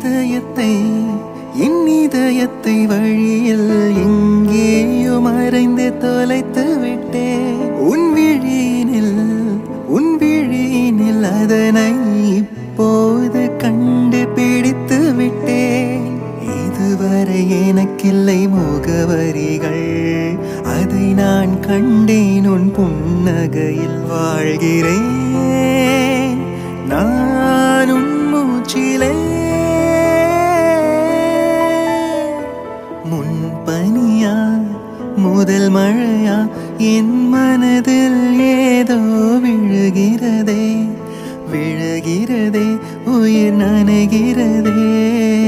இதயத்தை என் இதயத்தை வழியில் எங்கேயோ மறைந்து தொலைத்து விட்டேன் உன் விழியினில் உன் விழியினில் அதனை இப்போது கண்டு பிடித்து விட்டேன் இதுவரை எனக்கில்லை முகவரிகள் அதை நான் கண்டேன் உன் புன்னகையில் வாழ்கிறேன் நான் உன் மூச்சிலே முன்பனியா முதல் மழையா என் மனதில் ஏதோ விழுகிறதே விழுகிறதே உயிர் நனைகிறதே